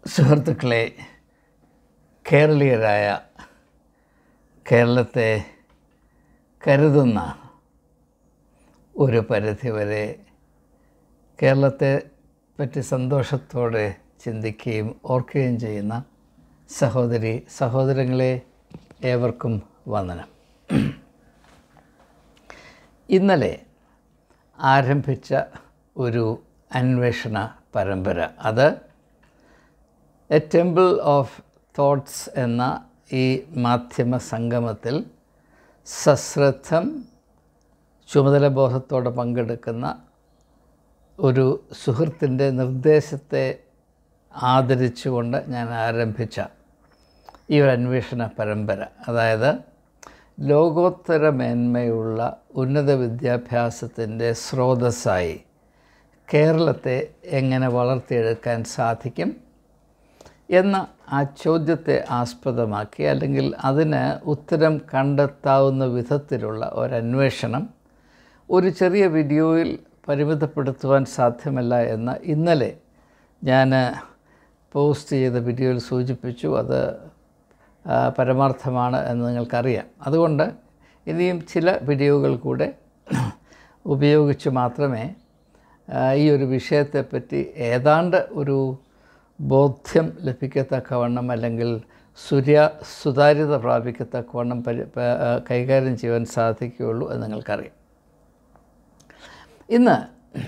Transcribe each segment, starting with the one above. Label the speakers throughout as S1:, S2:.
S1: സുഹൃത്തുക്കളെ കേരളീയരായ കേരളത്തെ കരുതുന്ന ഒരു പരിധിവരെ കേരളത്തെ പറ്റി സന്തോഷത്തോടെ ചിന്തിക്കുകയും ഓർക്കുകയും ചെയ്യുന്ന സഹോദരി സഹോദരങ്ങളെ ഏവർക്കും വന്ദനം ഇന്നലെ ആരംഭിച്ച ഒരു അന്വേഷണ പരമ്പര അത് എ ടെമ്പിൾ ഓഫ് തോട്ട്സ് എന്ന ഈ മാധ്യമ സംഗമത്തിൽ സശ്രദ്ധം ചുമതലബോധത്തോടെ പങ്കെടുക്കുന്ന ഒരു സുഹൃത്തിൻ്റെ നിർദ്ദേശത്തെ ആദരിച്ചുകൊണ്ട് ഞാൻ ആരംഭിച്ച ഈ ഒരു അന്വേഷണ പരമ്പര അതായത് ലോകോത്തര മേന്മയുള്ള ഉന്നത വിദ്യാഭ്യാസത്തിൻ്റെ സ്രോതസ്സായി കേരളത്തെ എങ്ങനെ വളർത്തിയെടുക്കാൻ സാധിക്കും എന്ന ആ ചോദ്യത്തെ ആസ്പദമാക്കി അല്ലെങ്കിൽ അതിന് ഉത്തരം കണ്ടെത്താവുന്ന വിധത്തിലുള്ള ഒരന്വേഷണം ഒരു ചെറിയ വീഡിയോയിൽ പരിമിതപ്പെടുത്തുവാൻ സാധ്യമല്ല എന്ന് ഇന്നലെ ഞാൻ പോസ്റ്റ് ചെയ്ത വീഡിയോയിൽ സൂചിപ്പിച്ചു അത് ആ, പരമാർത്ഥമാണ് എന്ന് നിങ്ങൾക്കറിയാം അതുകൊണ്ട് ഇനിയും ചില വീഡിയോകൾ കൂടെ ഉപയോഗിച്ച് മാത്രമേ ആ, ഈ ഒരു വിഷയത്തെപ്പറ്റി ഏതാണ്ട് ഒരു ബോധ്യം ലഭിക്കത്തക്കവണ്ണം അല്ലെങ്കിൽ സുര്യ സുതാര്യത പ്രാപിക്കത്തക്കവണ്ണം പരി പ- ആ, കൈകാര്യം ചെയ്യാൻ സാധിക്കുകയുള്ളൂ എന്ന് നിങ്ങൾക്കറിയാം ഇന്ന്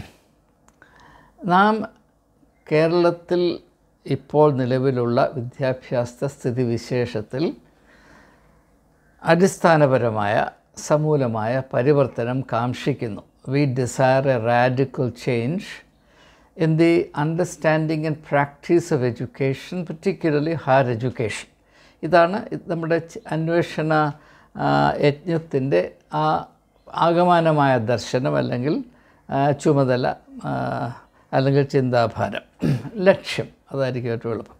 S1: നാം കേരളത്തിൽ ഇപ്പോൾ നിലവിലുള്ള വിദ്യാഭ്യാസ സ്ഥിതിവിശേഷത്തിൽ അടിസ്ഥാനപരമായ സമൂലമായ പരിവർത്തനം കാംക്ഷിക്കുന്നു we desire a radical change in the understanding and practice of education particularly higher education ഇതാണ് ഇത് നമ്മുടെ ച- അന്വേഷണ ആ, യജ്ഞത്തിൻ്റെ ആ ആകമാനമായ ദർശനം അല്ലെങ്കിൽ ആ, ചുമതല ആ, അല്ലെങ്കിൽ ചിന്താഭാരം ലക്ഷ്യം അതായിരിക്കും ഏറ്റവും എളുപ്പം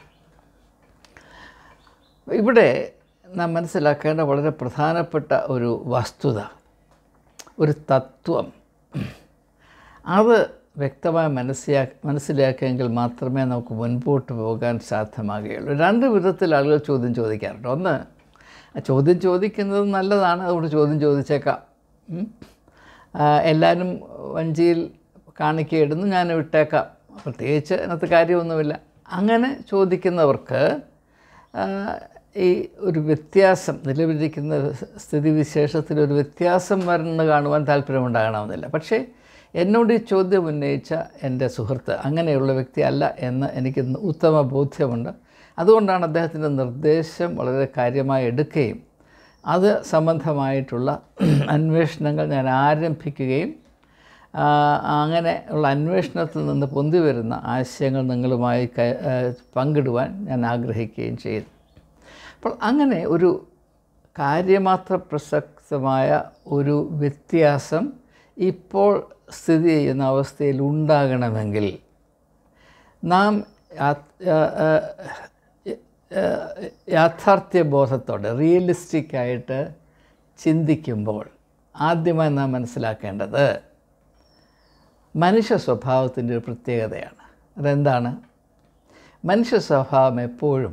S1: ഇവിടെ നാം മനസ്സിലാക്കേണ്ട വളരെ പ്രധാനപ്പെട്ട ഒരു വസ്തുത ഒരു തത്വം അത് വ്യക്തമായി മനസ്സിലാ മനസ്സിലാക്കിയെങ്കിൽ മാത്രമേ നമുക്ക് മുൻപോട്ട് പോകാൻ സാധ്യമാകുകയുള്ളൂ രണ്ട് വിധത്തിൽ ആളുകൾ ചോദ്യം ചോദിക്കാറുണ്ട് ഒന്ന് ആ ചോദ്യം ചോദിക്കുന്നത് നല്ലതാണ് അതുകൊണ്ട് ചോദ്യം ചോദിച്ചേക്കാം ഉം. ആ, എല്ലാവരും വഞ്ചിയിൽ കാണിക്കയിടുന്നു ഞാൻ വിട്ടേക്കാം പ്രത്യേകിച്ച് അതിനകത്ത് കാര്യമൊന്നുമില്ല അങ്ങനെ ചോദിക്കുന്നവർക്ക് ആ, ഈ ഒരു വ്യത്യാസം നിലവിലിരിക്കുന്ന സ്ഥിതിവിശേഷത്തിൽ ഒരു വ്യത്യാസം വരുന്ന കാണുവാൻ താല്പര്യമുണ്ടാകണമെന്നില്ല പക്ഷേ എന്നോട് ഈ ചോദ്യം ഉന്നയിച്ച എൻ്റെ സുഹൃത്ത് അങ്ങനെയുള്ള വ്യക്തിയല്ല എന്ന് എനിക്ക് ഉത്തമ ബോധ്യമുണ്ട് അതുകൊണ്ടാണ് അദ്ദേഹത്തിൻ്റെ നിർദ്ദേശം വളരെ കാര്യമായി എടുക്കുകയും അത് സംബന്ധമായിട്ടുള്ള അന്വേഷണങ്ങൾ ഞാൻ ആരംഭിക്കുകയും ആ, അങ്ങനെ ഉള്ള അന്വേഷണത്തിൽ നിന്ന് പൊന്തി വരുന്ന ആശയങ്ങൾ നിങ്ങളുമായി ക- ആ, പങ്കിടുവാൻ ഞാൻ ആഗ്രഹിക്കുകയും ചെയ്തു അപ്പോൾ അങ്ങനെ ഒരു കാര്യമാത്ര പ്രസക്തമായ ഒരു വ്യത്യാസം ഇപ്പോൾ സ്ഥിതി ചെയ്യുന്ന അവസ്ഥയിൽ ഉണ്ടാകണമെങ്കിൽ നാം യാ- ആ- ആ- ആ- യാഥാർത്ഥ്യബോധത്തോടെ റിയലിസ്റ്റിക് ആയിട്ട് ചിന്തിക്കുമ്പോൾ ആദ്യമായി നാം മനസ്സിലാക്കേണ്ടത് മനുഷ്യ സ്വഭാവത്തിൻ്റെ ഒരു പ്രത്യേകതയാണ് അതെന്താണ് മനുഷ്യ സ്വഭാവം എപ്പോഴും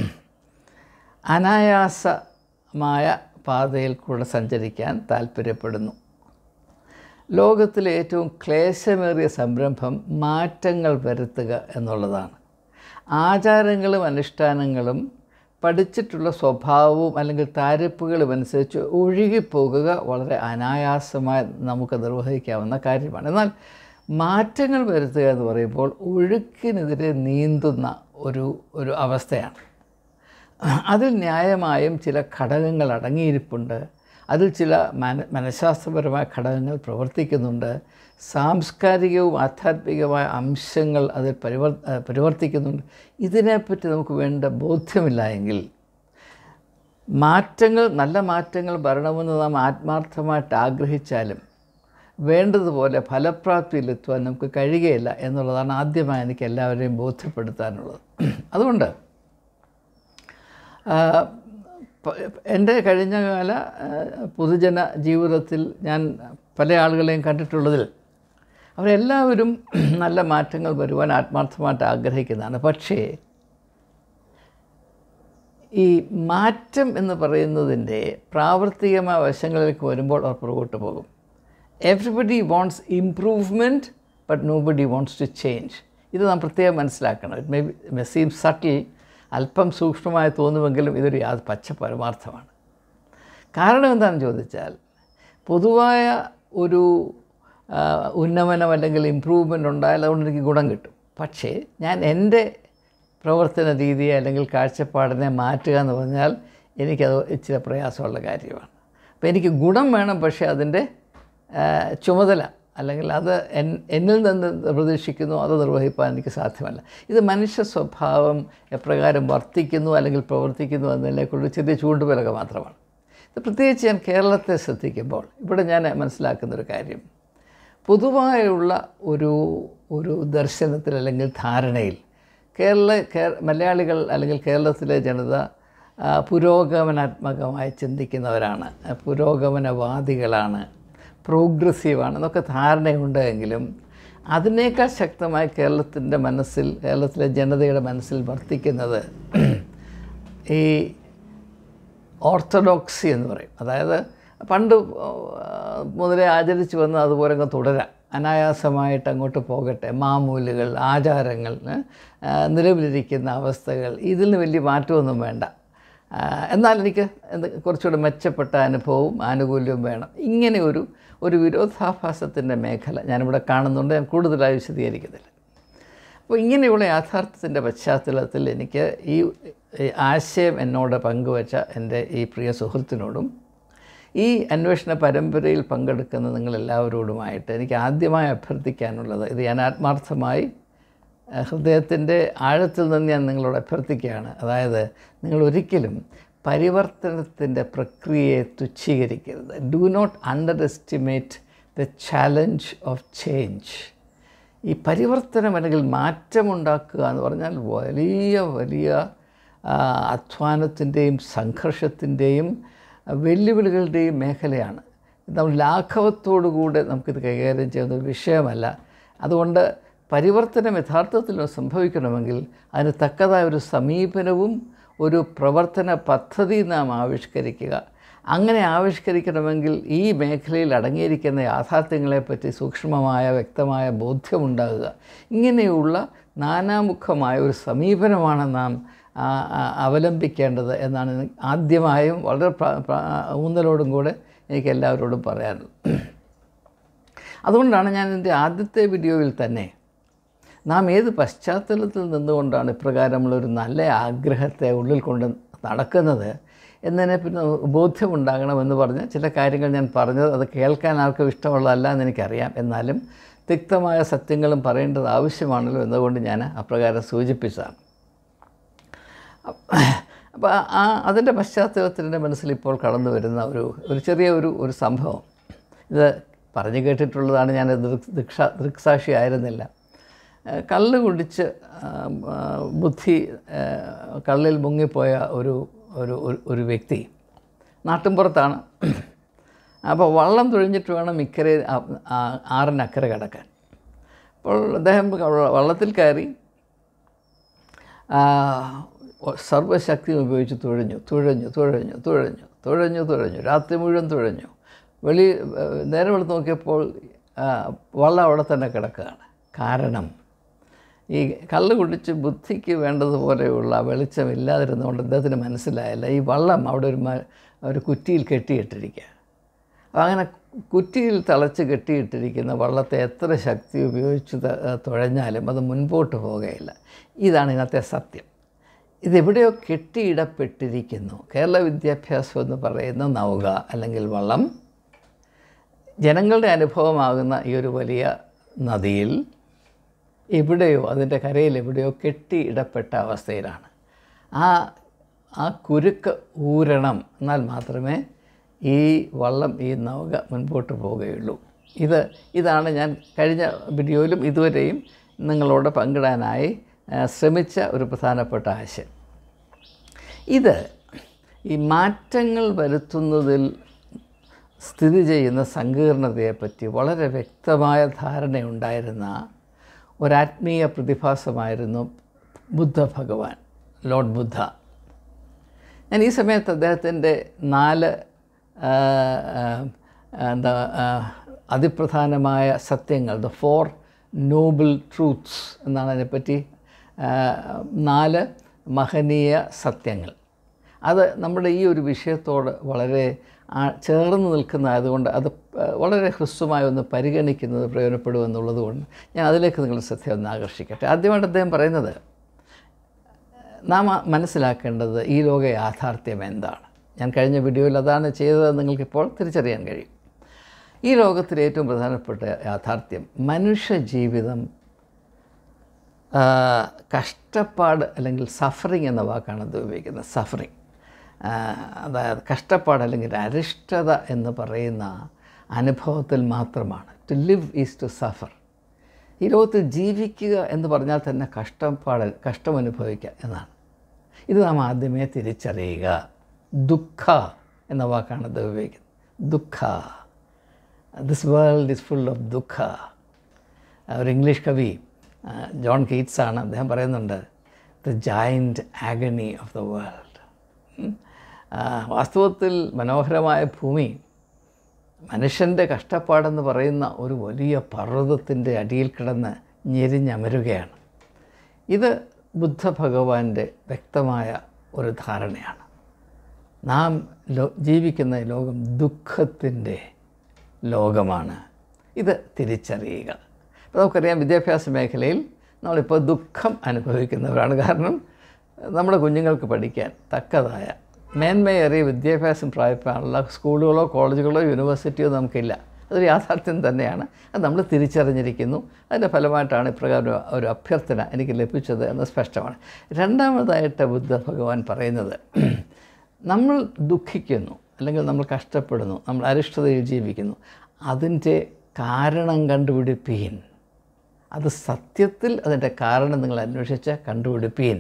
S1: അനായാസമായ പാതയിൽ കൂടെ സഞ്ചരിക്കാൻ താല്പര്യപ്പെടുന്നു ലോകത്തിലെ ഏറ്റവും ക്ലേശമേറിയ സംരംഭം മാറ്റങ്ങൾ വരുത്തുക എന്നുള്ളതാണ് ആചാരങ്ങളും അനുഷ്ഠാനങ്ങളും പഠിച്ചിട്ടുള്ള സ്വഭാവവും അല്ലെങ്കിൽ താരിപ്പുകളും അനുസരിച്ച് ഒഴുകിപ്പോകുക വളരെ അനായാസമായി നമുക്ക് നിർവഹിക്കാവുന്ന കാര്യമാണ് എന്നാൽ മാറ്റങ്ങൾ വരുത്തുക എന്ന് പറയുമ്പോൾ ഒഴുക്കിനെതിരെ നീന്തുന്ന ഒരു ഒരു അവസ്ഥയാണ് അതിൽ ന്യായമായും ചില ഘടകങ്ങൾ അടങ്ങിയിരിപ്പുണ്ട് അതിൽ ചില മന മനഃശാസ്ത്രപരമായ ഘടകങ്ങൾ പ്രവർത്തിക്കുന്നുണ്ട് സാംസ്കാരികവും ആധ്യാത്മികമായ അംശങ്ങൾ അതിൽ പരിവർ ഏഹ് പരിവർത്തിക്കുന്നുണ്ട് ഇതിനെപ്പറ്റി നമുക്ക് വേണ്ട ബോധ്യമില്ല എങ്കിൽ മാറ്റങ്ങൾ നല്ല മാറ്റങ്ങൾ വരണമെന്ന് നാം ആത്മാർത്ഥമായിട്ട് ആഗ്രഹിച്ചാലും വേണ്ടതുപോലെ ഫലപ്രാപ്തിയിലെത്തുവാൻ നമുക്ക് കഴിയുകയില്ല എന്നുള്ളതാണ് ആദ്യമായി എനിക്ക് എല്ലാവരെയും ബോധ്യപ്പെടുത്താനുള്ളത് അതുകൊണ്ട് ആ, പ- എൻ്റെ കഴിഞ്ഞകാല ആ, പൊതുജന ജീവിതത്തിൽ ഞാൻ പല ആളുകളെയും കണ്ടിട്ടുള്ളതിൽ അവരെല്ലാവരും നല്ല മാറ്റങ്ങൾ വരുവാൻ ആത്മാർത്ഥമായിട്ട് ആഗ്രഹിക്കുന്നതാണ് പക്ഷേ ഈ മാറ്റം എന്ന് പറയുന്നതിൻ്റെ പ്രാവർത്തികമായ വശങ്ങളിലേക്ക് വരുമ്പോൾ അവർ പുറകോട്ട് പോകും everybody wants improvement but nobody wants to change ഇത് നാം പ്രത്യേകം മനസ്സിലാക്കണം it may may seem subtle അല്പം സൂക്ഷ്മമായി തോന്നുമെങ്കിലും ഇതൊരു യാ പച്ച പരമാർത്ഥമാണ് കാരണം എന്താണെന്ന് ചോദിച്ചാൽ പൊതുവായ ഒരു ആ, ഉന്നമനം അല്ലെങ്കിൽ ഇമ്പ്രൂവ്മെൻ്റ് ഉണ്ടായാൽ അതുകൊണ്ട് എനിക്ക് ഗുണം കിട്ടും പക്ഷേ ഞാൻ എൻ്റെ പ്രവർത്തന രീതിയെ അല്ലെങ്കിൽ കാഴ്ചപ്പാടിനെ മാറ്റുക എന്ന് പറഞ്ഞാൽ എനിക്കത് ഇച്ചിരി പ്രയാസമുള്ള കാര്യമാണ് അപ്പോൾ എനിക്ക് ഗുണം വേണം പക്ഷേ അതിൻ്റെ ആ, ചുമതല അല്ലെങ്കിൽ അത് എൻ എന്നിൽ നിന്ന് പ്രതീക്ഷിക്കുന്നു അത് നിർവഹിക്കാൻ എനിക്ക് സാധ്യമല്ല ഇത് മനുഷ്യ സ്വഭാവം എപ്രകാരം വർത്തിക്കുന്നു അല്ലെങ്കിൽ പ്രവർത്തിക്കുന്നു എന്നതിനെക്കുറിച്ച് ചെറിയ ചൂണ്ടുവിലക മാത്രമാണ് ഇത് പ്രത്യേകിച്ച് ഞാൻ കേരളത്തെ ശ്രദ്ധിക്കുമ്പോൾ ഇവിടെ ഞാൻ മനസ്സിലാക്കുന്നൊരു കാര്യം പൊതുവായുള്ള ഒരു ഒരു ദർശനത്തിൽ അല്ലെങ്കിൽ ധാരണയിൽ കേരള കേ മലയാളികൾ അല്ലെങ്കിൽ കേരളത്തിലെ ജനത ആ, പുരോഗമനാത്മകമായി ചിന്തിക്കുന്നവരാണ് ആ, പുരോഗമനവാദികളാണ് പ്രോഗ്രസീവാണ് എന്നൊക്കെ ധാരണയുണ്ട് എങ്കിലും അതിനേക്കാൾ ശക്തമായി കേരളത്തിൻ്റെ മനസ്സിൽ കേരളത്തിലെ ജനതയുടെ മനസ്സിൽ വർത്തിക്കുന്നത് ഈ ഓർത്തഡോക്സി എന്ന് പറയും അതായത് പണ്ട് ആ, മുതലേ ആചരിച്ച് വന്ന് അതുപോലെ അങ്ങ് തുടരാം അനായാസമായിട്ട് അങ്ങോട്ട് പോകട്ടെ മാമൂലുകൾ ആചാരങ്ങൾ ആ, നിലവിലിരിക്കുന്ന അവസ്ഥകൾ ഇതിൽ നിന്ന് വലിയ മാറ്റമൊന്നും വേണ്ട ആ, എന്നാൽ എനിക്ക് എന്ത് കുറച്ചുകൂടെ മെച്ചപ്പെട്ട അനുഭവവും ആനുകൂല്യവും വേണം ഇങ്ങനെ ഒരു ഒരു വിരോധാഭാസത്തിൻ്റെ മേഖല ഞാനിവിടെ കാണുന്നുണ്ട് ഞാൻ കൂടുതലായി വിശദീകരിക്കുന്നില്ല അപ്പോൾ ഇങ്ങനെയുള്ള യാഥാർത്ഥ്യത്തിൻ്റെ പശ്ചാത്തലത്തിൽ എനിക്ക് ഈ ഈ ആശയം എന്നോട് പങ്കുവച്ച എൻ്റെ ഈ പ്രിയ സുഹൃത്തിനോടും ഈ അന്വേഷണ പരമ്പരയിൽ പങ്കെടുക്കുന്ന നിങ്ങളെല്ലാവരോടുമായിട്ട് എനിക്ക് ആദ്യമായി അഭ്യർത്ഥിക്കാനുള്ളത് ഇത് ഞാൻ ആത്മാർത്ഥമായി ഏഹ്, ഹൃദയത്തിൻ്റെ ആഴത്തിൽ നിന്ന് ഞാൻ നിങ്ങളോട് അഭ്യർത്ഥിക്കുകയാണ് അതായത് നിങ്ങൾ ഒരിക്കലും പരിവർത്തനത്തിൻ്റെ പ്രക്രിയയെ തുച്ഛീകരിക്കരുത് do not underestimate the challenge of change ഈ പരിവർത്തനം അല്ലെങ്കിൽ മാറ്റമുണ്ടാക്കുക എന്ന് പറഞ്ഞാൽ വലിയ വലിയ ആ, അധ്വാനത്തിൻ്റെയും സംഘർഷത്തിൻ്റെയും വെല്ലുവിളികളുടെയും മേഖലയാണ് നമ്മൾ ലാഘവത്തോടുകൂടെ നമുക്കിത് കൈകാര്യം ചെയ്യുന്ന ഒരു വിഷയമല്ല അതുകൊണ്ട് പരിവർത്തനം യഥാർത്ഥത്തിൽ സംഭവിക്കണമെങ്കിൽ അതിന് തക്കതായ ഒരു സമീപനവും ഒരു പ്രവർത്തന പദ്ധതി നാം ആവിഷ്കരിക്കുക അങ്ങനെ ആവിഷ്കരിക്കണമെങ്കിൽ ഈ മേഖലയിൽ അടങ്ങിയിരിക്കുന്ന യാഥാർത്ഥ്യങ്ങളെപ്പറ്റി സൂക്ഷ്മമായ വ്യക്തമായ ബോധ്യമുണ്ടാകുക ഇങ്ങനെയുള്ള നാനാമുഖമായ ഒരു സമീപനമാണ് നാം ആ, ആ, അവലംബിക്കേണ്ടത് എന്നാണ് എനിക്ക് ആദ്യമായും വളരെ പ്ര- പ്ര- ഊന്നലോടും കൂടെ എനിക്ക് എല്ലാവരോടും പറയാനുള്ളത് അതുകൊണ്ടാണ് ഞാൻ എൻ്റെ ആദ്യത്തെ വീഡിയോയിൽ തന്നെ നാം ഏത് പശ്ചാത്തലത്തിൽ നിന്നുകൊണ്ടാണ് ഇപ്രകാരമുള്ളൊരു നല്ല ആഗ്രഹത്തെ ഉള്ളിൽ കൊണ്ട് നടക്കുന്നത് എന്നതിനെ പിന്നെ ബോധ്യമുണ്ടാകണമെന്ന് പറഞ്ഞ് ചില കാര്യങ്ങൾ ഞാൻ പറഞ്ഞത് അത് കേൾക്കാൻ ആർക്കും ഇഷ്ടമുള്ളതല്ല എന്ന് എനിക്കറിയാം എന്നാലും തിക്തമായ സത്യങ്ങളും പറയേണ്ടത് ആവശ്യമാണല്ലോ എന്നതുകൊണ്ട് ഞാൻ അപ്രകാരം സൂചിപ്പിച്ചതാണ് അപ്പോൾ ആ അതിൻ്റെ പശ്ചാത്തലത്തിൽ എൻ്റെ മനസ്സിൽ ഇപ്പോൾ കടന്നു വരുന്ന ഒരു ഒരു ചെറിയ ഒരു ഒരു സംഭവം ഇത് പറഞ്ഞു കേട്ടിട്ടുള്ളതാണ് ഞാൻ ദൃക് ദൃക്ഷ ദൃക്സാക്ഷി ആയിരുന്നില്ല ഏഹ് കള്ള് കുടിച്ച് ആം, ആ, ബുദ്ധി ഏഹ് കള്ളിൽ മുങ്ങിപ്പോയ ഒരു ഒരു ഒരു- ഒരു വ്യക്തി നാട്ടിൻപുറത്താണ് അപ്പോൾ വള്ളം തുഴഞ്ഞിട്ട് വേണം ഇക്കരെ ആ- ആ- ആറിനക്കരെ കിടക്കാൻ അപ്പോൾ അദ്ദേഹം വള്ളത്തിൽ കയറി ആ, സർവ്വശക്തി ഉപയോഗിച്ച് തുഴഞ്ഞു തുഴഞ്ഞു തുഴഞ്ഞു തുഴഞ്ഞു തുഴഞ്ഞു തുഴഞ്ഞു രാത്രി മുഴുവൻ തുഴഞ്ഞു വെളി നേരം വെളുത്ത് നോക്കിയപ്പോൾ ആ, വള്ളം അവിടെ തന്നെ കിടക്കുകയാണ് കാരണം ഈ കള്ള് കുടിച്ച് ബുദ്ധിക്ക് വേണ്ടതുപോലെയുള്ള വെളിച്ചമില്ലാതിരുന്നുകൊണ്ട് അദ്ദേഹത്തിന് മനസ്സിലായില്ല ഈ വള്ളം അവിടെ ഒരു മ- ഒരു കുറ്റിയിൽ കെട്ടിയിട്ടിരിക്കുക അപ്പോൾ അങ്ങനെ കുറ്റിയിൽ തളച്ച് കെട്ടിയിട്ടിരിക്കുന്ന വള്ളത്തെ എത്ര ശക്തി ഉപയോഗിച്ച് ത- തുഴഞ്ഞാലും അത് മുൻപോട്ട് പോകുകയില്ല ഇതാണ് ഇന്നത്തെ സത്യം ഇതെവിടെയോ കെട്ടിയിടപ്പെട്ടിരിക്കുന്നു കേരള വിദ്യാഭ്യാസം എന്ന് പറയുന്ന നൗക അല്ലെങ്കിൽ വള്ളം ജനങ്ങളുടെ അനുഭവമാകുന്ന ഈ ഒരു വലിയ നദിയിൽ എവിടെയോ അതിൻ്റെ കരയിൽ എവിടെയോ കെട്ടിയിടപ്പെട്ട അവസ്ഥയിലാണ് ആ ആ കുരുക്ക് ഊരണം എന്നാൽ മാത്രമേ ഈ വള്ളം ഈ നൗക മുൻപോട്ട് പോവുകയുള്ളൂ ഇത് ഇതാണ് ഞാൻ കഴിഞ്ഞ വീഡിയോയിലും ഇതുവരെയും നിങ്ങളോട് പങ്കിടാനായി ആ, ശ്രമിച്ച ഒരു പ്രധാനപ്പെട്ട ആശയം ഇത് ഈ മാറ്റങ്ങൾ വരുത്തുന്നതിൽ സ്ഥിതി ചെയ്യുന്ന സങ്കീർണതയെപ്പറ്റി വളരെ വ്യക്തമായ ധാരണയുണ്ടായിരുന്ന ഒരാത്മീയ പ്രതിഭാസമായിരുന്നു ബുദ്ധ ഭഗവാൻ ലോർഡ് ബുദ്ധ ഞാൻ ഈ സമയത്ത് അദ്ദേഹത്തിൻ്റെ നാല് ആ, ആ, എന്താ ആ, അതിപ്രധാനമായ സത്യങ്ങൾ ദ ഫോർ നോബിൾ ട്രൂത്ത്സ് എന്നാണ് അതിനെപ്പറ്റി ആ, നാല് മഹനീയ സത്യങ്ങൾ അത് നമ്മുടെ ഈ ഒരു വിഷയത്തോട് വളരെ ആ- ചേർന്ന് നിൽക്കുന്നതായതുകൊണ്ട് അത് പ- വളരെ ഹ്രസ്വമായി ഒന്ന് പരിഗണിക്കുന്നത് പ്രയോജനപ്പെടുമെന്നുള്ളത് കൊണ്ട് ഞാൻ അതിലേക്ക് നിങ്ങളുടെ ശ്രദ്ധ ഒന്ന് ആകർഷിക്കട്ടെ ആദ്യമായിട്ട് അദ്ദേഹം പറയുന്നത് നാം ആ- മനസ്സിലാക്കേണ്ടത് ഈ ലോക യാഥാർത്ഥ്യം എന്താണ് ഞാൻ കഴിഞ്ഞ വീഡിയോയിൽ അതാണ് ചെയ്തത് നിങ്ങൾക്കിപ്പോൾ തിരിച്ചറിയാൻ കഴിയും ഈ ലോകത്തിലെ ഏറ്റവും പ്രധാനപ്പെട്ട യാഥാർത്ഥ്യം മനുഷ്യ ജീവിതം ആ, കഷ്ടപ്പാട് അല്ലെങ്കിൽ സഫറിങ് എന്ന വാക്കാണ് ഇത് ഉപയോഗിക്കുന്നത് സഫറിങ് അതായത് കഷ്ടപ്പാട് അല്ലെങ്കിൽ അരിഷ്ടത എന്ന് പറയുന്ന അനുഭവത്തിൽ മാത്രമാണ് to live is to suffer ഈ ലോകത്ത് ജീവിക്കുക എന്ന് പറഞ്ഞാൽ തന്നെ കഷ്ടപ്പാട് കഷ്ടം അനുഭവിക്കുക എന്നാണ് ഇത് നാം ആദ്യമേ തിരിച്ചറിയുക ദുഃഖ എന്ന വാക്കാണ് ഇത് ഉപയോഗിക്കുന്നത് ദുഃഖ this world is full of ദുഃഖ ഒരു ഇംഗ്ലീഷ് കവി ആ, ജോൺ കീറ്റ്സ് ആണ് അദ്ദേഹം പറയുന്നുണ്ട് the giant agony of the world വാസ്തവത്തിൽ മനോഹരമായ ഭൂമി മനുഷ്യൻ്റെ കഷ്ടപ്പാടെന്ന് പറയുന്ന ഒരു വലിയ പർവ്വതത്തിൻ്റെ അടിയിൽ കിടന്ന് ഞെരിഞ്ഞമരുകയാണ് ഇത് ബുദ്ധ ഭഗവാന്റെ വ്യക്തമായ ഒരു ധാരണയാണ് നാം ലോ ജീവിക്കുന്ന ഈ ലോകം ദുഃഖത്തിൻ്റെ ലോകമാണ് ഇത് തിരിച്ചറിയുക അപ്പോൾ നമുക്കറിയാം വിദ്യാഭ്യാസ മേഖലയിൽ നമ്മളിപ്പോൾ ദുഃഖം അനുഭവിക്കുന്നവരാണ് കാരണം നമ്മുടെ കുഞ്ഞുങ്ങൾക്ക് പഠിക്കാൻ തക്കതായ മേന്മയേറിയ വിദ്യാഭ്യാസം പ്രാപിക്കാനുള്ള സ്കൂളുകളോ കോളേജുകളോ യൂണിവേഴ്സിറ്റിയോ നമുക്കില്ല അതൊരു യാഥാർത്ഥ്യം തന്നെയാണ് അത് നമ്മൾ തിരിച്ചറിഞ്ഞിരിക്കുന്നു അതിൻ്റെ ഫലമായിട്ടാണ് ഇപ്രകാരം ഒരു അഭ്യർത്ഥന എനിക്ക് ലഭിച്ചത് എന്ന് സ്പഷ്ടമാണ് രണ്ടാമതായിട്ട് ബുദ്ധ ഭഗവാൻ പറയുന്നത് നമ്മൾ ദുഃഖിക്കുന്നു അല്ലെങ്കിൽ നമ്മൾ കഷ്ടപ്പെടുന്നു നമ്മൾ അരിഷ്ടതയിൽ ജീവിക്കുന്നു അതിൻ്റെ കാരണം കണ്ടുപിടിപ്പീൻ അത് സത്യത്തിൽ അതിൻ്റെ കാരണം നിങ്ങൾ അന്വേഷിച്ച് കണ്ടുപിടിപ്പീൻ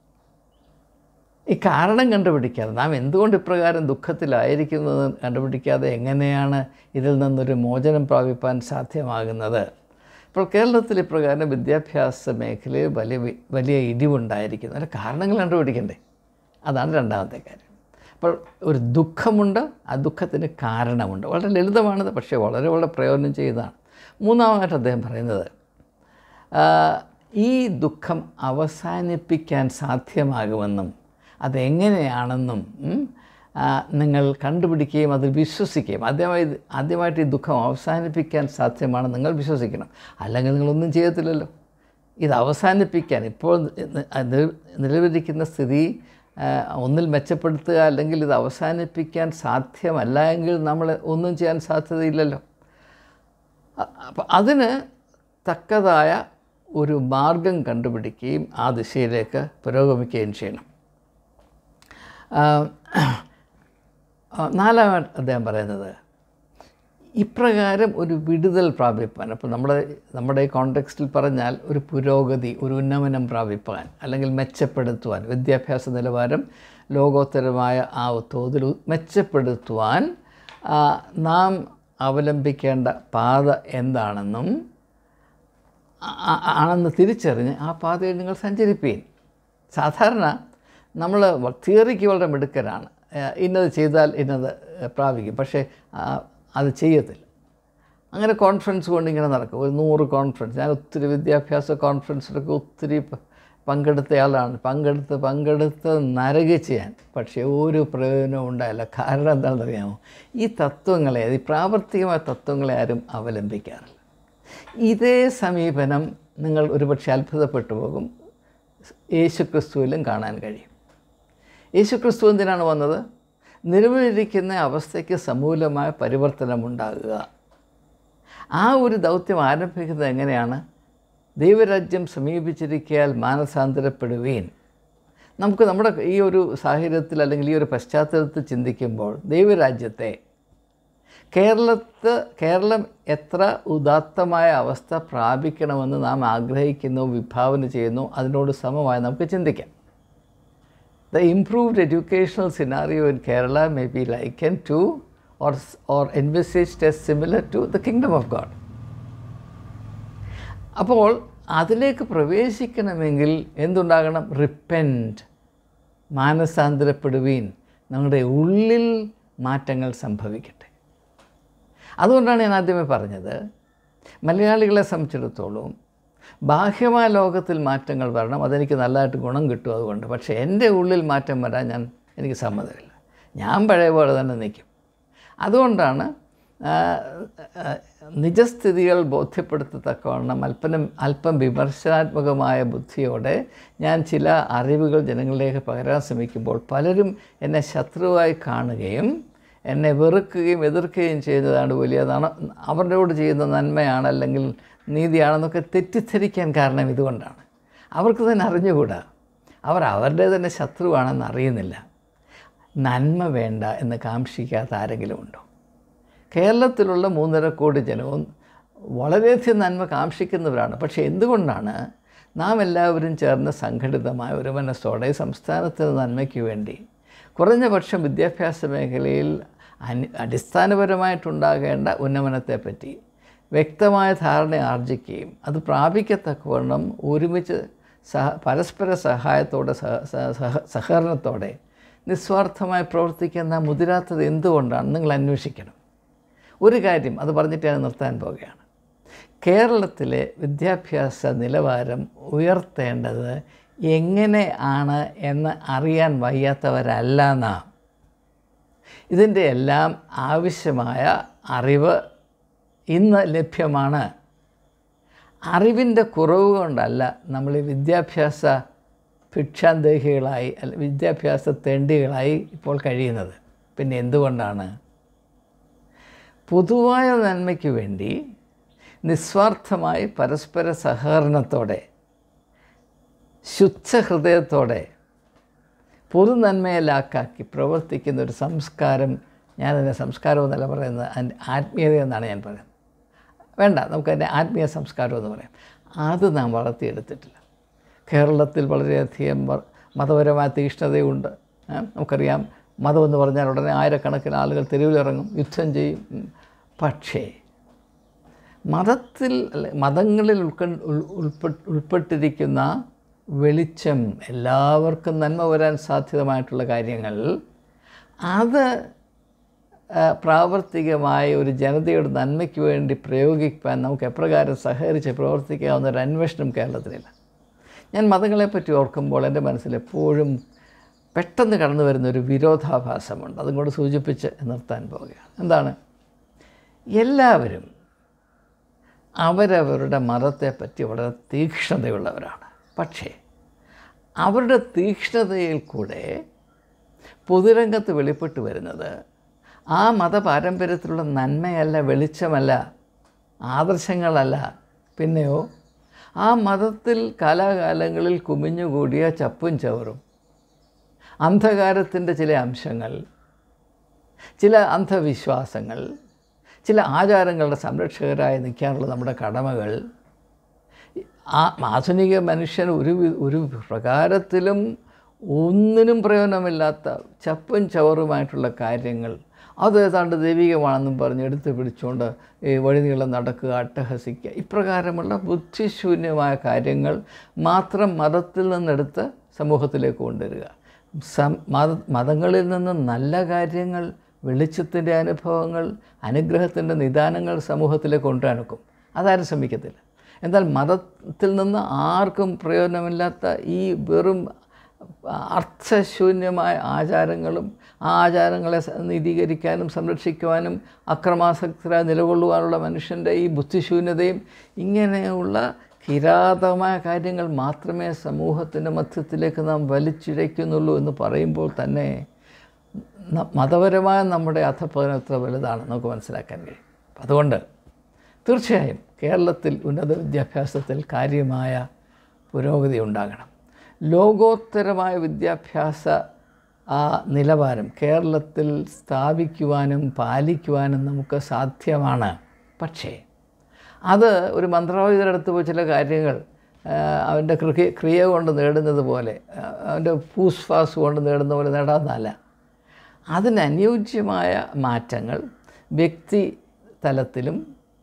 S1: ഈ കാരണം കണ്ടുപിടിക്കാതെ നാം എന്തുകൊണ്ട് ഇപ്രകാരം ദുഃഖത്തിലായിരിക്കുന്നത് കണ്ടുപിടിക്കാതെ എങ്ങനെയാണ് ഇതിൽ നിന്നൊരു മോചനം പ്രാപിപ്പാൻ സാധ്യമാകുന്നത് ഇപ്പോൾ കേരളത്തിൽ ഇപ്രകാരം വിദ്യാഭ്യാസ മേഖലയിൽ വലിയ വി- വലിയ ഇടിവുണ്ടായിരിക്കുന്നു അതിൻ്റെ കാരണങ്ങൾ കണ്ടുപിടിക്കണ്ടേ അതാണ് രണ്ടാമത്തെ കാര്യം അപ്പോൾ ഒരു ദുഃഖമുണ്ട് ആ ദുഃഖത്തിന് കാരണമുണ്ട് വളരെ ലളിതമാണത് പക്ഷേ വളരെ വളരെ പ്രയോജനം ചെയ്തതാണ് മൂന്നാമതായിട്ട് അദ്ദേഹം പറയുന്നത് ആ, ഈ ദുഃഖം അവസാനിപ്പിക്കാൻ സാധ്യമാകുമെന്നും അതെങ്ങനെയാണെന്നും ഉം, ആ, നിങ്ങൾ കണ്ടുപിടിക്കുകയും അതിൽ വിശ്വസിക്കുകയും ആദ്യമായി ആദ്യമായിട്ട് ഈ ദുഃഖം അവസാനിപ്പിക്കാൻ സാധ്യമാണ് നിങ്ങൾ വിശ്വസിക്കണം അല്ലെങ്കിൽ നിങ്ങളൊന്നും ചെയ്യത്തില്ലല്ലോ ഇത് അവസാനിപ്പിക്കാൻ ഇപ്പോൾ നി- നി- നിലവിലിരിക്കുന്ന സ്ഥിതി ആ, ഒന്നിൽ മെച്ചപ്പെടുത്തുക അല്ലെങ്കിൽ ഇത് അവസാനിപ്പിക്കാൻ സാധ്യമല്ല എങ്കിൽ നമ്മൾ ഒന്നും ചെയ്യാൻ സാധ്യതയില്ലല്ലോ അപ്പം അതിന് തക്കതായ ഒരു മാർഗം കണ്ടുപിടിക്കുകയും ആ ദിശയിലേക്ക് പുരോഗമിക്കുകയും ചെയ്യണം ആ, ആ, നാലാമത് അദ്ദേഹം പറയുന്നത് ഇപ്രകാരം ഒരു വിടുതൽ പ്രാപിപ്പാൻ അപ്പോൾ നമ്മുടെ നമ്മുടെ ഈ കോണ്ടെക്സ്റ്റിൽ പറഞ്ഞാൽ ഒരു പുരോഗതി ഒരു ഉന്നമനം പ്രാപിപ്പാൻ അല്ലെങ്കിൽ മെച്ചപ്പെടുത്തുവാൻ വിദ്യാഭ്യാസ നിലവാരം ലോകോത്തരമായ ആ തോതിൽ മെച്ചപ്പെടുത്തുവാൻ ആ, നാം അവലംബിക്കേണ്ട പാത എന്താണെന്നും ആ- ആ- ആണെന്ന് തിരിച്ചറിഞ്ഞ് ആ പാതയിൽ നിങ്ങൾ സഞ്ചരിപ്പീൻ സാധാരണ നമ്മൾ തിയറിക്ക് വളരെ മിടുക്കരാണ് ഏഹ് ഇന്നത് ചെയ്താൽ ഇന്നത് പ്രാപിക്കും പക്ഷേ ആ, അത് ചെയ്യത്തില്ല അങ്ങനെ കോൺഫറൻസ് കൊണ്ട് ഇങ്ങനെ നടക്കും ഒരു നൂറ് കോൺഫറൻസ് ഞാൻ ഒത്തിരി വിദ്യാഭ്യാസ കോൺഫറൻസിലൊക്കെ ഒത്തിരി പ- പങ്കെടുത്തയാളാണ് പങ്കെടുത്ത് പങ്കെടുത്ത് നരകിച്ച് ഞാൻ പക്ഷേ ഒരു പ്രയോജനവും ഉണ്ടായില്ല കാരണം എന്താണെന്ന് അറിയാമോ ഈ തത്വങ്ങളെ ഈ പ്രാവർത്തികമായ തത്വങ്ങളെ ആരും അവലംബിക്കാറില്ല ഇതേ സമീപനം നിങ്ങൾ ഒരുപക്ഷെ അത്ഭുതപ്പെട്ടു പോകും യേശുക്രിസ്തുവിലും കാണാൻ കഴിയും യേശുക്രിസ്തു എന്തിനാണ് വന്നത് നിലവിലിരിക്കുന്ന അവസ്ഥയ്ക്ക് സമൂലമായ പരിവർത്തനമുണ്ടാകുക ആ ഒരു ദൗത്യം ആരംഭിക്കുന്നത് എങ്ങനെയാണ് ദൈവരാജ്യം സമീപിച്ചിരിക്കയാൽ മാനസാന്തരപ്പെടുവീൻ നമുക്ക് നമ്മുടെ ഈ ഒരു സാഹചര്യത്തിൽ അല്ലെങ്കിൽ ഈ ഒരു പശ്ചാത്തലത്തിൽ ചിന്തിക്കുമ്പോൾ ദൈവരാജ്യത്തെ കേരളത്ത് കേരളം എത്ര ഉദാത്തമായ അവസ്ഥ പ്രാപിക്കണമെന്ന് നാം ആഗ്രഹിക്കുന്നു വിഭാവന ചെയ്യുന്നു അതിനോട് സമമായി നമുക്ക് ചിന്തിക്കാം the improved educational scenario in Kerala may be likened to or or envisaged as similar to the kingdom of God അപ്പോൾ അതിലേക്ക് പ്രവേശിക്കണമെങ്കിൽ എന്തുണ്ടാകണം റിപ്പൻറ്റ് മാനസാന്തരപ്പെടുവീൻ നമ്മുടെ ഉള്ളിൽ മാറ്റങ്ങൾ സംഭവിക്കട്ടെ അതുകൊണ്ടാണ് ഞാൻ ആദ്യമേ പറഞ്ഞത് മലയാളികളെ സംബന്ധിച്ചിടത്തോളം ബാഹ്യമായ ലോകത്തിൽ മാറ്റങ്ങൾ വരണം അതെനിക്ക് നല്ലതായിട്ട് ഗുണം കിട്ടും അതുകൊണ്ട് പക്ഷേ എൻ്റെ ഉള്ളിൽ മാറ്റം വരാൻ ഞാൻ എനിക്ക് സമ്മതമില്ല ഞാൻ പഴയ പോലെ തന്നെ നിൽക്കും അതുകൊണ്ടാണ് ആ, ആ, നിജസ്ഥിതികൾ ബോധ്യപ്പെടുത്തത്തക്കവണ്ണം അല്പനം അല്പം വിമർശനാത്മകമായ ബുദ്ധിയോടെ ഞാൻ ചില അറിവുകൾ ജനങ്ങളിലേക്ക് പകരാൻ ശ്രമിക്കുമ്പോൾ പലരും എന്നെ ശത്രുവായി കാണുകയും എന്നെ വെറുക്കുകയും എതിർക്കുകയും ചെയ്യുന്നതാണ് വലിയതാണ് അവരോട് ചെയ്യുന്ന നന്മയാണ് അല്ലെങ്കിൽ നീതിയാണെന്നൊക്കെ തെറ്റിദ്ധരിക്കാൻ കാരണം ഇതുകൊണ്ടാണ് അവർക്ക് തന്നെ അറിഞ്ഞുകൂടാ അവർ അവരുടെ തന്നെ ശത്രുവാണെന്ന് അറിയുന്നില്ല നന്മ വേണ്ട എന്ന് കാക്ഷിക്കാത്ത ആരെങ്കിലും ഉണ്ടോ കേരളത്തിലുള്ള മൂന്നര കോടി ജനവും വളരെയധികം നന്മ കാക്ഷിക്കുന്നവരാണ് പക്ഷേ എന്തുകൊണ്ടാണ് നാം എല്ലാവരും ചേർന്ന് സംഘടിതമായ ഒരു മനസ്സോടെ ഈ സംസ്ഥാനത്തിൻ്റെ നന്മയ്ക്ക് വേണ്ടി കുറഞ്ഞ പക്ഷം വിദ്യാഭ്യാസ മേഖലയിൽ അനി അടിസ്ഥാനപരമായിട്ടുണ്ടാകേണ്ട ഉന്നമനത്തെപ്പറ്റി വ്യക്തമായ ധാരണ ആർജിക്കുകയും അത് പ്രാപിക്കത്തക്കവണ്ണം ഒരുമിച്ച് സഹ പരസ്പര സഹായത്തോടെ സഹ സഹ- സഹ- സഹകരണത്തോടെ നിസ്വാർത്ഥമായി പ്രവർത്തിക്കാൻ നാം മുതിരാത്തത് എന്തുകൊണ്ടാണ് നിങ്ങൾ അന്വേഷിക്കണം ഒരു കാര്യം അത് പറഞ്ഞിട്ട് ഞാൻ നിർത്താൻ പോവുകയാണ് കേരളത്തിലെ വിദ്യാഭ്യാസ നിലവാരം ഉയർത്തേണ്ടത് എങ്ങനെ ആണ് എന്ന് അറിയാൻ വയ്യാത്തവരല്ല നാം ഇതിൻ്റെ എല്ലാം ആവശ്യമായ അറിവ് ഇന്ന് ലഭ്യമാണ് അറിവിൻ്റെ കുറവ് കൊണ്ടല്ല നമ്മൾ ഈ വിദ്യാഭ്യാസ ഭിക്ഷാന്തേഹികളായി അല്ല വിദ്യാഭ്യാസ തെണ്ടികളായി ഇപ്പോൾ കഴിയുന്നത് പിന്നെ എന്തുകൊണ്ടാണ് പൊതുവായ നന്മയ്ക്ക് വേണ്ടി നിസ്വാർത്ഥമായി പരസ്പര സഹകരണത്തോടെ ശുദ്ധഹൃദയത്തോടെ പൊതു നന്മയിലാക്കാക്കി പ്രവർത്തിക്കുന്ന ഒരു സംസ്കാരം ഞാനതിനെ സംസ്കാരം എന്നല്ല പറയുന്നത് അതിൻ്റെ ആത്മീയത എന്നാണ് ഞാൻ പറയുന്നത് വേണ്ട നമുക്കതിൻ്റെ ആത്മീയ സംസ്കാരം എന്ന് പറയാം അത് നാം വളർത്തിയെടുത്തിട്ടില്ല കേരളത്തിൽ വളരെയധികം വ- മതപരമായ തീക്ഷ്ണതയുണ്ട് ഏ? നമുക്കറിയാം മതമെന്ന് പറഞ്ഞാൽ ഉടനെ ആയിരക്കണക്കിന് ആളുകൾ തെരുവിലിറങ്ങും യുദ്ധം ചെയ്യും ഉം. പക്ഷേ മതത്തിൽ അല്ല, മതങ്ങളിൽ ഉൾക്ക ഉൾ- ഉൾപ്പെ- ഉൾപ്പെട്ടിരിക്കുന്ന വെളിച്ചം എല്ലാവർക്കും നന്മ വരാൻ സാധ്യതമായിട്ടുള്ള കാര്യങ്ങൾ അത് ആ, പ്രാവർത്തികമായ ഒരു ജനതയുടെ നന്മയ്ക്ക് വേണ്ടി പ്രയോഗിക്കാൻ നമുക്ക് എപ്രകാരം സഹകരിച്ച് പ്രവർത്തിക്കാവുന്ന ഒരു അന്വേഷണം കേരളത്തിലില്ല ഞാൻ മതങ്ങളെപ്പറ്റി ഓർക്കുമ്പോൾ എൻ്റെ മനസ്സിൽ എപ്പോഴും പെട്ടെന്ന് കടന്നു വരുന്ന ഒരു വിരോധാഭാസമുണ്ട് അതും കൂടെ സൂചിപ്പിച്ച് നിർത്താൻ പോവുകയാണ് എന്താണ് എല്ലാവരും അവരവരുടെ മതത്തെപ്പറ്റി വളരെ തീക്ഷ്ണതയുള്ളവരാണ് പക്ഷേ അവരുടെ തീക്ഷ്ണതയിൽ കൂടെ പൊതുരംഗത്ത് വെളിപ്പെട്ട് വരുന്നത് ആ മതപാരമ്പര്യത്തിലുള്ള നന്മയല്ല വെളിച്ചമല്ല ആദർശങ്ങളല്ല പിന്നെയോ ആ മതത്തിൽ കാലാകാലങ്ങളിൽ കുമിഞ്ഞുകൂടിയ ചപ്പും ചവറും അന്ധകാരത്തിൻ്റെ ചില അംശങ്ങൾ ചില അന്ധവിശ്വാസങ്ങൾ ചില ആചാരങ്ങളുടെ സംരക്ഷകരായി നിൽക്കാനുള്ള നമ്മുടെ കടമകൾ ആ ആധുനിക മനുഷ്യൻ ഒരു വി- ഒരു പ്രകാരത്തിലും ഒന്നിനും പ്രയോജനമില്ലാത്ത ചപ്പും ചവറുമായിട്ടുള്ള കാര്യങ്ങൾ അത് ഏതാണ്ട് ദൈവികമാണെന്നും പറഞ്ഞ് എടുത്ത് പിടിച്ചുകൊണ്ട് ഈ വഴിനീളം നടക്കുക അട്ടഹസിക്കുക ഇപ്രകാരമുള്ള ബുദ്ധിശൂന്യമായ കാര്യങ്ങൾ മാത്രം മതത്തിൽ നിന്നെടുത്ത് സമൂഹത്തിലേക്ക് കൊണ്ടുവരിക സം മത മതങ്ങളിൽ നിന്ന് നല്ല കാര്യങ്ങൾ വെളിച്ചത്തിൻ്റെ അനുഭവങ്ങൾ അനുഗ്രഹത്തിൻ്റെ നിദാനങ്ങൾ സമൂഹത്തിലേക്ക് കൊണ്ടുവരാനൊക്കും അതാരും ശ്രമിക്കത്തില്ല എന്നാൽ മതത്തിൽ നിന്ന് ആർക്കും പ്രയോജനമില്ലാത്ത ഈ വെറും അർത്ഥശൂന്യമായ ആചാരങ്ങളും ആ ആചാരങ്ങളെ സ- നീതീകരിക്കാനും സംരക്ഷിക്കുവാനും അക്രമാസക്തരായി നിലകൊള്ളുവാനുള്ള മനുഷ്യൻ്റെ ഈ ബുദ്ധിശൂന്യതയും ഇങ്ങനെയുള്ള കിരാതമായ കാര്യങ്ങൾ മാത്രമേ സമൂഹത്തിൻ്റെ മധ്യത്തിലേക്ക് നാം വലിച്ചിഴയ്ക്കുന്നുള്ളൂ എന്ന് പറയുമ്പോൾ തന്നെ ന- മതപരമായ നമ്മുടെ അധപ്പതനം എത്ര വലുതാണ് നമുക്ക് മനസ്സിലാക്കാൻ കഴിയും അതുകൊണ്ട് തീർച്ചയായും കേരളത്തിൽ ഉന്നത വിദ്യാഭ്യാസത്തിൽ കാര്യമായ പുരോഗതി ഉണ്ടാകണം ലോകോത്തരമായ വിദ്യാഭ്യാസ ആ നിലവാരം കേരളത്തിൽ സ്ഥാപിക്കുവാനും പാലിക്കുവാനും നമുക്ക് സാധ്യമാണ് പക്ഷേ അത് ഒരു മന്ത്രവാദിയുടെ അടുത്ത് പോയി ചില കാര്യങ്ങൾ ആ, അവൻ്റെ കൃഹി ക്രിയ കൊണ്ട് നേടുന്നത് പോലെ ആ, അവൻ്റെ പൂസ്ഫാസ് കൊണ്ട് നേടുന്ന പോലെ നേടാവുന്നതല്ല അതിനനുയോജ്യമായ മാറ്റങ്ങൾ വ്യക്തി തലത്തിലും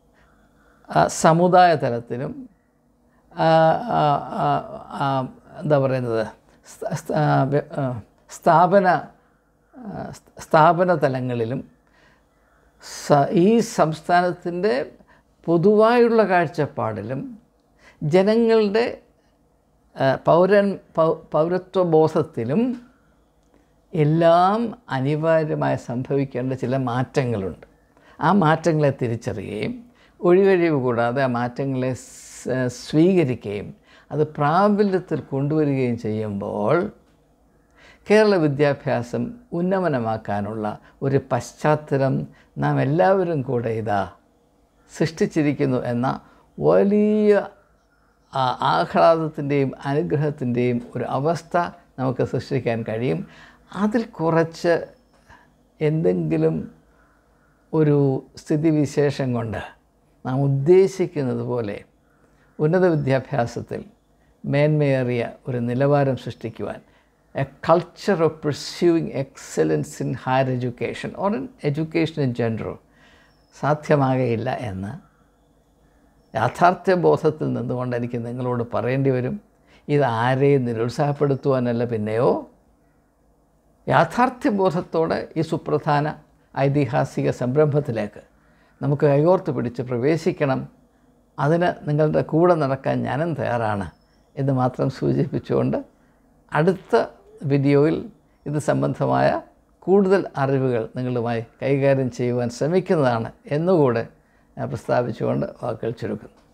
S1: ആ, സമുദായ തലത്തിലും ആ, ആ, ആ, ആ, എന്താ പറയുന്നത് സ്ഥ- സ്ഥ- ആ, വ്യ- ആ, സ്ഥാപന ആ, സ്ഥ- സ്ഥാപന തലങ്ങളിലും സ ഈ സംസ്ഥാനത്തിൻ്റെ പൊതുവായുള്ള കാഴ്ചപ്പാടിലും ജനങ്ങളുടെ ആ, പൗരൻ പൗ പൗരത്വ ബോധത്തിലും എല്ലാം അനിവാര്യമായി സംഭവിക്കേണ്ട ചില മാറ്റങ്ങളുണ്ട് ആ മാറ്റങ്ങളെ തിരിച്ചറിയുകയും ഒഴികഴിവ് കൂടാതെ ആ മാറ്റങ്ങളെ സ് സ്വീകരിക്കുകയും അത് പ്രാബല്യത്തിൽ കൊണ്ടുവരികയും ചെയ്യുമ്പോൾ കേരള വിദ്യാഭ്യാസം ഉന്നമനമാക്കാനുള്ള ഒരു പശ്ചാത്തലം നാം എല്ലാവരും കൂടെ ഇതാ സൃഷ്ടിച്ചിരിക്കുന്നു എന്ന വലിയ ആ, ആഹ്ലാദത്തിൻ്റെയും അനുഗ്രഹത്തിൻ്റെയും ഒരു അവസ്ഥ നമുക്ക് സൃഷ്ടിക്കാൻ കഴിയും അതിൽ കുറച്ച് എന്തെങ്കിലും ഒരു സ്ഥിതിവിശേഷം കൊണ്ട് നാം ഉദ്ദേശിക്കുന്നത് പോലെ ഉന്നത വിദ്യാഭ്യാസത്തിൽ മേന്മയേറിയ ഒരു നിലവാരം സൃഷ്ടിക്കുവാൻ a culture of pursuing excellence in higher education or in education in general സാധ്യമാകയില്ല എന്ന് യാഥാർത്ഥ്യ ബോധത്തിൽ നിന്നുകൊണ്ട് എനിക്ക് നിങ്ങളോട് പറയേണ്ടി വരും ഇത് ആരെയും നിരുത്സാഹപ്പെടുത്തുവാനല്ല പിന്നെയോ യാഥാർത്ഥ്യബോധത്തോടെ ഈ സുപ്രധാന ഐതിഹാസിക സംരംഭത്തിലേക്ക് നമുക്ക് കൈകോർത്ത് പിടിച്ച് പ്രവേശിക്കണം അതിന് നിങ്ങളുടെ കൂടെ നടക്കാൻ ഞാനും തയ്യാറാണ് എന്ന് മാത്രം സൂചിപ്പിച്ചുകൊണ്ട് അടുത്ത വീഡിയോയിൽ ഇത് സംബന്ധമായ കൂടുതൽ അറിവുകൾ നിങ്ങളുമായി കൈകാര്യം ചെയ്യുവാൻ ശ്രമിക്കുന്നതാണ് എന്നുകൂടെ ഞാൻ പ്രസ്താവിച്ചുകൊണ്ട് വാക്കുകൾ ചുരുക്കുന്നു